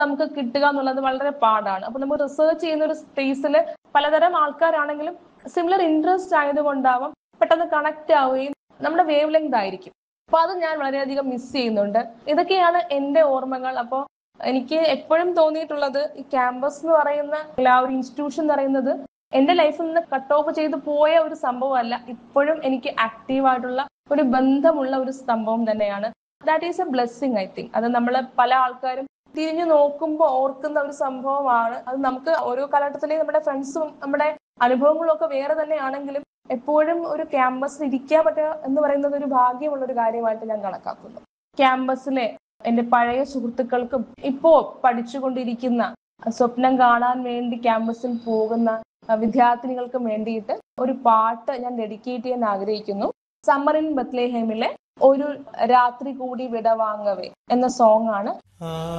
നമുക്ക് കിട്ടുക എന്നുള്ളത് വളരെ പാടാണ് അപ്പൊ നമ്മൾ റിസർച്ച് ചെയ്യുന്ന ഒരു സ്പേസിൽ പലതരം ആൾക്കാരാണെങ്കിലും സിമിലർ ഇൻട്രസ്റ്റ് ആയതുകൊണ്ടാവാം പെട്ടെന്ന് കണക്ട് ആവുകയും നമ്മുടെ വേവ് ലെങ്ത് ആയിരിക്കും അപ്പൊ അത് ഞാൻ വളരെയധികം മിസ് ചെയ്യുന്നുണ്ട് ഇതൊക്കെയാണ് എന്റെ ഓർമ്മകൾ അപ്പോൾ എനിക്ക് എപ്പോഴും തോന്നിയിട്ടുള്ളത് ഈ ക്യാമ്പസ് എന്ന് പറയുന്ന ആ ഒരു ഇൻസ്റ്റിറ്റ്യൂഷൻ എന്ന് പറയുന്നത് എന്റെ ലൈഫിൽ നിന്ന് കട്ട് ഓഫ് ചെയ്ത് പോയ ഒരു സംഭവമല്ല ഇപ്പോഴും എനിക്ക് ആക്റ്റീവ് ആയിട്ടുള്ള ഒരു ബന്ധമുള്ള ഒരു സംഭവം തന്നെയാണ് that is a blessing I think അത് നമ്മൾ പല ആൾക്കാരും തിരിഞ്ഞു നോക്കുമ്പോൾ ഓർക്കുന്ന ഒരു സംഭവമാണ് അത് നമുക്ക് ഓരോ കാലഘട്ടത്തിലെയും നമ്മുടെ ഫ്രണ്ട്സും നമ്മുടെ അനുഭവങ്ങളും ഒക്കെ വേറെ തന്നെയാണെങ്കിലും എപ്പോഴും ഒരു ക്യാമ്പസിൽ ഇരിക്കാൻ പറ്റുക എന്ന് പറയുന്നത് ഒരു ഭാഗ്യമുള്ള ഒരു കാര്യമായിട്ട് ഞാൻ കണക്കാക്കുന്നു ക്യാമ്പസിലെ എന്റെ പഴയ സുഹൃത്തുക്കൾക്കും ഇപ്പോ പഠിച്ചുകൊണ്ടിരിക്കുന്ന സ്വപ്നം കാണാൻ വേണ്ടി ക്യാമ്പസിൽ പോകുന്ന വിദ്യാർത്ഥിനികൾക്കും വേണ്ടിയിട്ട് ഒരു പാട്ട് ഞാൻ ഡെഡിക്കേറ്റ് ചെയ്യാൻ ആഗ്രഹിക്കുന്നു സമ്മർ ഇൻ ബത്ലേഹേമിലെ ഒരു രാത്രി കൂടി വിടവാങ്ങവേ എന്ന സോങ് ആണ്